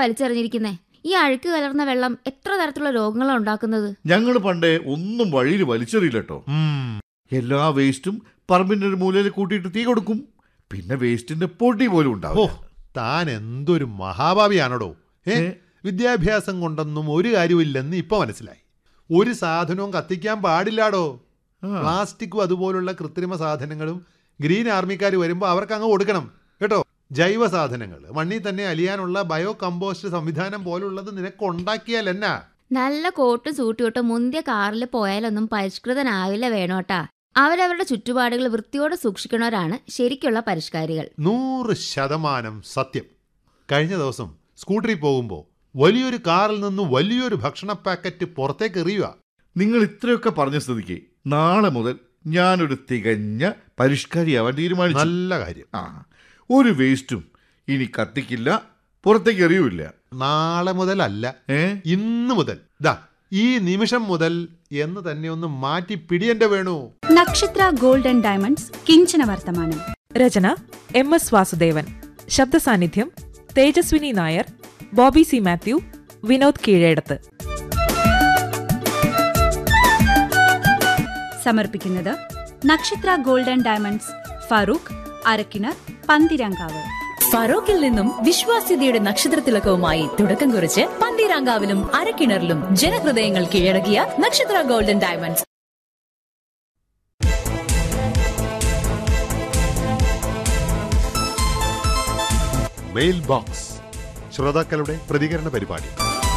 വലിച്ചെറിഞ്ഞിരിക്കുന്നേ ഈ അഴുക്ക് കലർന്ന വെള്ളം എത്ര തരത്തിലുള്ള രോഗങ്ങളാണ് ഉണ്ടാക്കുന്നത് ഞങ്ങൾ പണ്ടേ ഒന്നും വഴിയിൽ വലിച്ചെറിയില്ലട്ടോ ഉം, എല്ലാ വേസ്റ്റും പറമ്പിന്റെ ഒരു മൂലയിൽ കൂട്ടിയിട്ട് തീ കൊടുക്കും പിന്നെ വേസ്റ്റിന്റെ പൊടി പോലും ഓ ഉണ്ടാവും താൻ എന്തൊരു മഹാഭാവിയാണോടോ ഏ ഏ? വിദ്യാഭ്യാസം കൊണ്ടൊന്നും ഒരു കാര്യമില്ലെന്ന് ഇപ്പൊ മനസ്സിലായി ഒരു സാധനവും കത്തിക്കാൻ പാടില്ലാടോ പ്ലാസ്റ്റിക്കും അതുപോലുള്ള കൃത്രിമ സാധനങ്ങളും ഗ്രീൻ ആർമിക്കാർ വരുമ്പോൾ അവർക്ക് അങ്ങ് കൊടുക്കണം കേട്ടോ ജൈവ സാധനങ്ങൾ മണ്ണിൽ തന്നെ അലിയാനുള്ള ബയോ കമ്പോസ്റ്റ് സംവിധാനം പോലുള്ളത് നിനക്ക് ഉണ്ടാക്കിയാൽ എന്നാ നല്ല കോട്ടും സൂട്ടിയോട്ട് മുന്തിയ കാറിൽ പോയാലൊന്നും പരിഷ്കൃതനാവില്ല വേണോട്ടാ അവരവരുടെ ചുറ്റുപാടുകൾ വൃത്തിയോടെ സൂക്ഷിക്കണവരാണ് ശരിക്കുള്ള പരിഷ്കാരികൾ നൂറ് ശതമാനം സത്യം കഴിഞ്ഞ ദിവസം സ്കൂട്ടറിൽ പോകുമ്പോൾ വലിയൊരു കാറിൽ നിന്ന് വലിയൊരു ഭക്ഷണ പാക്കറ്റ് പുറത്തേക്ക് എറിയുക നിങ്ങൾ ഇത്രയൊക്കെ പറഞ്ഞ സ്ഥിതിക്ക് നാളെ മുതൽ ഞാനൊരു തികഞ്ഞ പരിഷ്കാരിയാവാൻ തീരുമാനിച്ചു നല്ല കാര്യം ആ ഒരു വേസ്റ്റും ഇനി കത്തിക്കില്ല പുറത്തേക്ക് എറിയൂല നാളെ മുതലല്ല ഏ ഇന്ന് മുതൽ ദാ ഈ നിമിഷം മുതൽ എന്ന് തന്നെ ഒന്ന് മാറ്റി പിടിയന്റെ വേണു നക്ഷത്ര ഗോൾഡ് ആൻഡ് ഡയമണ്ട്സ് കിഞ്ചന വർത്തമാനം രചന എം എസ് വാസുദേവൻ ശബ്ദ സാന്നിധ്യം തേജസ്വിനി നായർ ബോബി സി മാത്യു വിനോദ് കീഴേടത്ത് സമർപ്പിക്കുന്നത് Nakshatra gold and diamonds Farook Arakkinar Panthirankavu ഫറോക്കിൽ നിന്നും വിശ്വാസ്യതയുടെ നക്ഷത്രത്തിലക്കവുമായി തുടക്കം കുറിച്ച് പന്തീരാങ്കാവിലും അരക്കിണറിലും ജനഹൃദയങ്ങൾ കീഴടക്കിയ നക്ഷത്ര ഗോൾഡൻ ഡയമണ്ട്സ് മെയിൽ ബോക്സ് ശ്രോതാക്കളുടെ പ്രതികരണ പരിപാടി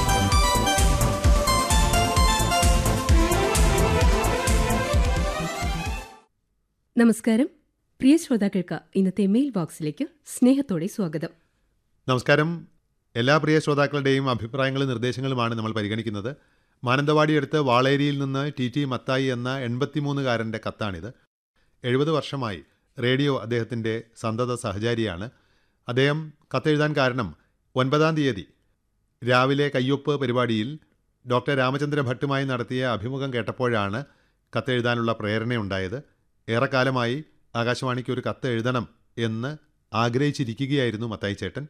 നമസ്കാരം പ്രിയ ശ്രോതാക്കൾക്ക് ഇന്നത്തെ മെയിൽ ബോക്സിലേക്ക് സ്നേഹത്തോടെ സ്വാഗതം നമസ്കാരം എല്ലാ പ്രിയ ശ്രോതാക്കളുടെയും അഭിപ്രായങ്ങളും നിർദ്ദേശങ്ങളുമാണ് നമ്മൾ പരിഗണിക്കുന്നത് മാനന്തവാടി അടുത്ത് വാളേരിയിൽ നിന്ന് ടി ടി മത്തായി എന്ന എൺപത്തിമൂന്നുകാരൻ്റെ കത്താണിത് എഴുപത് വർഷമായി റേഡിയോ അദ്ദേഹത്തിൻ്റെ സന്തത സഹചാരിയാണ് അദ്ദേഹം കത്തെഴുതാൻ കാരണം ഒൻപതാം തീയതി രാവിലെ കയ്യൊപ്പ് പരിപാടിയിൽ ഡോക്ടർ രാമചന്ദ്ര ഭട്ടുമായി നടത്തിയ അഭിമുഖം കേട്ടപ്പോഴാണ് കത്തെഴുതാനുള്ള പ്രേരണയുണ്ടായത് ഏറെക്കാലമായി ആകാശവാണിക്ക് ഒരു കത്ത് എഴുതണം എന്ന് ആഗ്രഹിച്ചിരിക്കുകയായിരുന്നു മത്തായി ചേട്ടൻ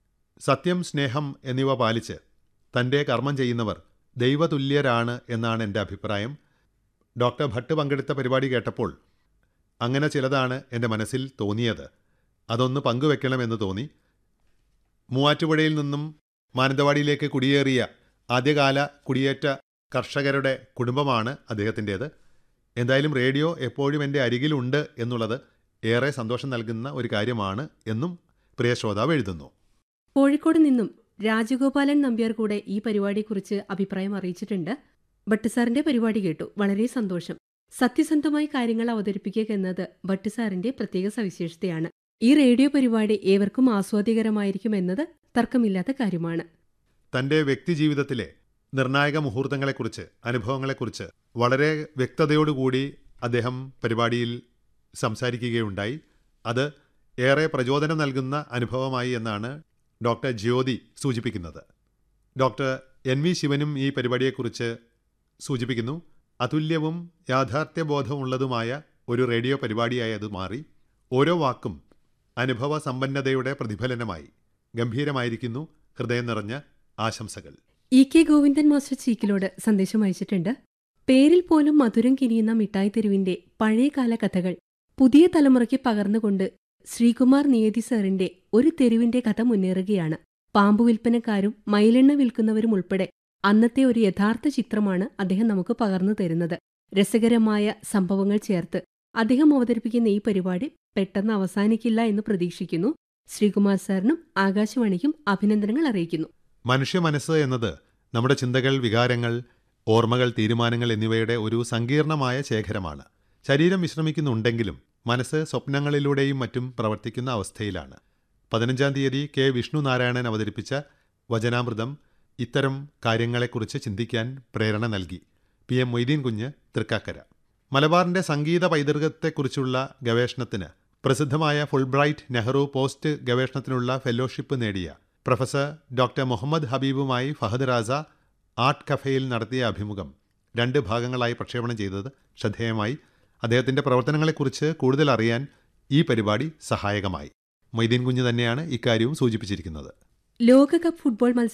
സത്യം സ്നേഹം എന്നിവ പാലിച്ച് തൻ്റെ കർമ്മം ചെയ്യുന്നവർ ദൈവതുല്യരാണ് എന്നാണ് എൻ്റെ അഭിപ്രായം ഡോക്ടർ ഭട്ട് പങ്കെടുത്ത പരിപാടി കേട്ടപ്പോൾ അങ്ങനെ ചിലതാണ് എൻ്റെ മനസ്സിൽ തോന്നിയത് അതൊന്ന് പങ്കുവെക്കണമെന്ന് തോന്നി മൂവാറ്റുപുഴയിൽ നിന്നും മാനന്തവാടിയിലേക്ക് കുടിയേറിയ ആദ്യകാല കുടിയേറ്റ കർഷകരുടെ കുടുംബമാണ് അദ്ദേഹത്തിൻ്റേത് എന്തായാലും റേഡിയോ എപ്പോഴും എൻ്റെ അരികിലുണ്ട് എന്നുള്ളത് ഏറെ സന്തോഷം നൽകുന്ന ഒരു കാര്യമാണ് എന്നും പ്രിയ ശ്രോതാവ് എഴുതുന്നു കോഴിക്കോട് നിന്നും രാജഗോപാലൻ നമ്പ്യാർ കൂടെ ഈ പരിപാടിയെക്കുറിച്ച് അഭിപ്രായം അറിയിച്ചിട്ടുണ്ട് ഭട്ടുസാറിന്റെ പരിപാടി കേട്ടു വളരെ സന്തോഷം സത്യസന്ധമായി കാര്യങ്ങൾ അവതരിപ്പിക്കുക എന്നത് ഭട്ടുസാറിന്റെ പ്രത്യേക സവിശേഷതയാണ് ഈ റേഡിയോ പരിപാടി ഏവർക്കും ആസ്വാദികരമായിരിക്കും എന്നത് തർക്കമില്ലാത്ത കാര്യമാണ് തൻ്റെ വ്യക്തിജീവിതത്തിലെ നിർണായക മുഹൂർത്തങ്ങളെക്കുറിച്ച് അനുഭവങ്ങളെക്കുറിച്ച് വളരെ വ്യക്തതയോടുകൂടി അദ്ദേഹം പരിപാടിയിൽ സംസാരിക്കുകയുണ്ടായി അത് ഏറെ പ്രചോദനം നൽകുന്ന അനുഭവമായി എന്നാണ് ഡോക്ടർ ജ്യോതി സൂചിപ്പിക്കുന്നത് ഡോക്ടർ എൻ വി ശിവനും ഈ പരിപാടിയെക്കുറിച്ച് സൂചിപ്പിക്കുന്നു അതുല്യവും യാഥാർത്ഥ്യബോധമുള്ളതുമായ ഒരു റേഡിയോ പരിപാടിയായി അത് മാറി ഓരോ വാക്കും അനുഭവ സമ്പന്നതയുടെ പ്രതിഫലനമായി ഗംഭീരമായിരിക്കുന്നു ഹൃദയം നിറഞ്ഞ ആശംസകൾ E K Govindan master Cheekkilode സന്ദേശം അയച്ചിട്ടുണ്ട് പേരിൽ പോലും മധുരം കിനിയുന്ന മിഠായി തെരുവിന്റെ പഴയകാല കഥകൾ പുതിയ തലമുറയ്ക്ക് പകർന്നുകൊണ്ട് ശ്രീകുമാർ നിയതി സാറിന്റെ ഒരു തെരുവിന്റെ കഥ മുന്നേറുകയാണ് പാമ്പു വിൽപ്പനക്കാരും മയിലെണ്ണ വിൽക്കുന്നവരും ഉൾപ്പെടെ അന്നത്തെ ഒരു യഥാർത്ഥ ചിത്രമാണ് അദ്ദേഹം നമുക്ക് പകർന്നു തരുന്നത് രസകരമായ സംഭവങ്ങൾ ചേർത്ത് അദ്ദേഹം അവതരിപ്പിക്കുന്ന ഈ പരിപാടി പെട്ടെന്ന് അവസാനിക്കില്ല എന്ന് പ്രതീക്ഷിക്കുന്നു ശ്രീകുമാർ സാറിനും ആകാശവാണിക്കും അഭിനന്ദനങ്ങൾ അറിയിക്കുന്നു മനുഷ്യ മനസ്സ് എന്നത് നമ്മുടെ ചിന്തകൾ വികാരങ്ങൾ ഓർമ്മകൾ തീരുമാനങ്ങൾ എന്നിവയുടെ ഒരു സങ്കീർണമായ ശേഖരമാണ് ശരീരം വിശ്രമിക്കുന്നുണ്ടെങ്കിലും മനസ്സ് സ്വപ്നങ്ങളിലൂടെയും മറ്റും പ്രവർത്തിക്കുന്ന അവസ്ഥയിലാണ് പതിനഞ്ചാം തീയതി കെ വിഷ്ണു നാരായണൻ അവതരിപ്പിച്ച വചനാമൃതം ഇത്തരം കാര്യങ്ങളെക്കുറിച്ച് ചിന്തിക്കാൻ പ്രേരണ നൽകി പി എം മൊയ്തീൻ കുഞ്ഞ് തൃക്കാക്കര മലബാറിന്റെ സംഗീത പൈതൃകത്തെക്കുറിച്ചുള്ള ഗവേഷണത്തിന് പ്രസിദ്ധമായ ഫുൾബ്രൈറ്റ് നെഹ്റു പോസ്റ്റ് ഗവേഷണത്തിനുള്ള ഫെലോഷിപ്പ് നേടിയ പ്രൊഫസർ ഡോക്ടർ മുഹമ്മദ് ഹബീബുമായി ഫഹദ് റാസ ആർട്ട് കഫേയിൽ നടത്തിയ അഭിമുഖം രണ്ട് ഭാഗങ്ങളായി പ്രക്ഷേപണം ചെയ്തത് ശ്രദ്ധേയമായി അദ്ദേഹത്തിൻ്റെ പ്രവർത്തനങ്ങളെക്കുറിച്ച് കൂടുതൽ അറിയാൻ ഈ പരിപാടി സഹായകമായി മൊയ്തീൻ കുഞ്ഞ് തന്നെയാണ് ഇക്കാര്യവും സൂചിപ്പിച്ചിരിക്കുന്നത് ലോകകപ്പ് ഫുട്ബോൾ മത്സരം